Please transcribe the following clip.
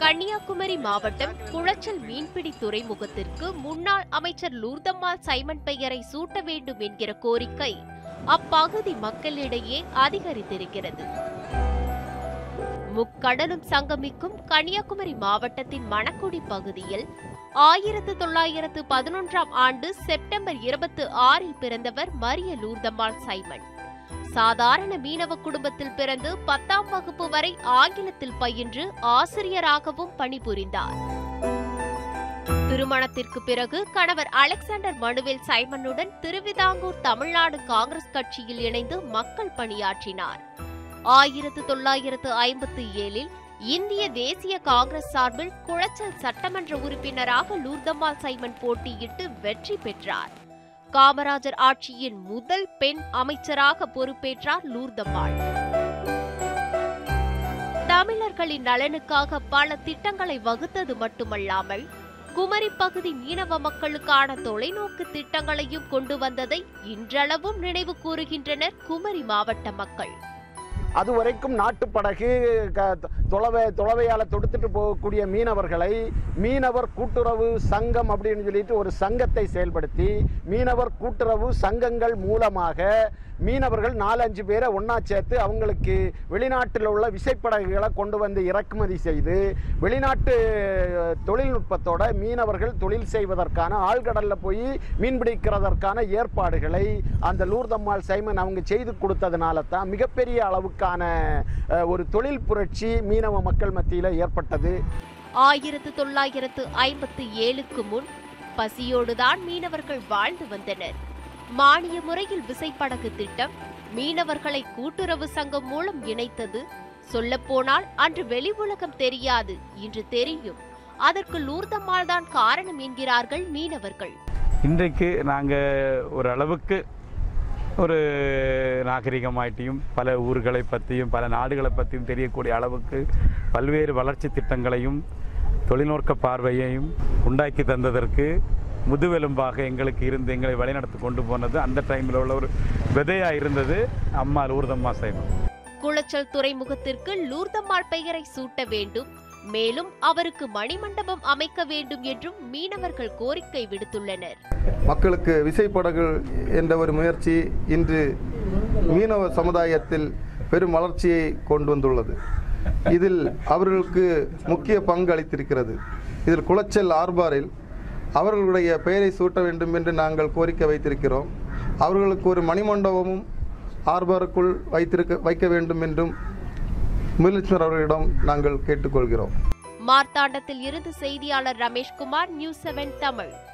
கன்னியாகுமரி மாவட்டம் குளச்சல் மீன்பிடி துறைமுகத்திற்கு முன்னாள் அமைச்சர் லூர்தம்மாள் சைமன் பெயரை சூட்ட வேண்டும் என்கிற கோரிக்கை அப்பகுதி மக்களிடையே அதிகரித்திருக்கிறது முக்கடலும் சங்கமிக்கும் கன்னியாகுமரி மாவட்டத்தின் மணக்குடி பகுதியில் ஆயிரத்து தொள்ளாயிரத்து பதினொன்றாம் ஆண்டு செப்டம்பர் இருபத்தி ஆறில் பிறந்தவர் மரிய லூர்தம்மாள் சைமன் சாதாரண மீனவ குடும்பத்தில் பிறந்து பத்தாம் வகுப்பு வரை ஆங்கிலத்தில் பயின்று ஆசிரியராகவும் பணிபுரிந்தார் திருமணத்திற்கு பிறகு கணவர் அலெக்சாண்டர் மனுவேல் சைமனுடன் திருவிதாங்கூர் தமிழ்நாடு காங்கிரஸ் கட்சியில் இணைந்து மக்கள் பணியாற்றினார் ஆயிரத்து தொள்ளாயிரத்து ஐம்பத்தி ஏழில் இந்திய தேசிய காங்கிரஸ் சார்பில் குளச்சல் சட்டமன்ற உறுப்பினராக லூர்தம்மாள் சைமன் போட்டியிட்டு வெற்றி பெற்றார் காமராஜர் ஆட்சியின் முதல் பெண் அமைச்சராக பொறுப்பேற்றார் லூர்தம்மாள் தமிழர்களின் நலனுக்காக பல திட்டங்களை வகுத்தது மட்டுமல்லாமல் குமரி பகுதி மீனவ மக்களுக்கான தொலைநோக்கு திட்டங்களையும் கொண்டு வந்ததை இன்றளவும் நினைவு கூறுகின்றனர் குமரி மாவட்ட மக்கள் அதுவரைக்கும் நாட்டுப்படகு க- தொலைவை தொலைவையால் தொடுத்துட்டு போகக்கூடிய மீனவர்களை மீனவர் கூட்டுறவு சங்கம் அப்படின்னு சொல்லிட்டு ஒரு சங்கத்தை செயல்படுத்தி மீனவர் கூட்டுறவு சங்கங்கள் மூலமாக மீனவர்கள் நாலஞ்சு பேரை ஒன்றா சேர்த்து அவங்களுக்கு வெளிநாட்டில் உள்ள விசைப்படகுகளை கொண்டு வந்து இறக்குமதி செய்து வெளிநாட்டு அஹ், தொழில்நுட்பத்தோட மீனவர்கள் தொழில் செய்வதற்கான ஆழ்கடலில் போய் மீன் பிடிக்கிறதற்கான ஏற்பாடுகளை அந்த லூர்தம்மாள் சைமன் அவங்க செய்து கொடுத்ததுனால தான் மிகப்பெரிய அளவுக்கான அஹ், ஒரு தொழில் புரட்சி மீனவ மக்கள் மத்தியில் ஏற்பட்டது ஆயிரத்து தொள்ளாயிரத்து ஐம்பத்தி ஏழுக்கு முன் பசியோடுதான் மீனவர்கள் வாழ்ந்து வந்தனர் மானிய முறையில் விசைப்படகு திட்டம் மீனவர்களை கூட்டுறவு சங்கம் மூலம் இணைத்தது சொல்லப்போனால் அன்று வெளி உலகம் தெரியாது இன்று தெரியும் அதற்கு லூர்தம்மாள் தான் காரணம் என்கிறார்கள் மீனவர்கள் இன்றைக்கு நாங்கள் ஒரு அளவுக்கு ஒரு நாகரிகமாயிட்டையும் பல ஊர்களை பற்றியும் பல நாடுகளை பற்றியும் தெரியக்கூடிய அளவுக்கு பல்வேறு வளர்ச்சி திட்டங்களையும் தொழில்நோக்க பார்வையையும் உண்டாக்கி தந்ததற்கு முதுவெலும்பாக எங்களுக்கு இருந்து எங்களை வழிநடத்தி கொண்டு போனது அந்த டைமில் உள்ள ஒரு விதையாக இருந்தது அம்மா ஊர்தம்மா சைமன் குளச்சல் துறைமுகத்திற்கு லூர்தம்மாள் பெயரை சூட்ட வேண்டும் மேலும் அவருக்கு மணிமண்டபம் அமைக்க வேண்டும் என்றும் மீனவர்கள் கோரிக்கை விடுத்துள்ளனர் மக்களுக்கு விசைப்படகு என்ற ஒரு முயற்சி இன்று மீனவ சமுதாயத்தில் பெரும் வளர்ச்சியை கொண்டு வந்துள்ளது இதில் அவர்களுக்கு முக்கிய பங்கு அளித்திருக்கிறது இதில் குளச்சல் ஆர்பாரில் அவர்களுடைய பெயரை சூட்ட வேண்டும் என்று நாங்கள் கோரிக்கை வைத்திருக்கிறோம் அவர்களுக்கு ஒரு மணிமண்டபமும் ஆர்பாருக்குள் வைத்திருக்க வைக்க வேண்டும் என்றும் முதலமைச்சர் அவர்களிடம் நாங்கள் கேட்டுக்கொள்கிறோம் மார்த்தாண்டத்தில் இருந்து செய்தியாளர் ரமேஷ்குமார் நியூஸ் செவன் தமிழ்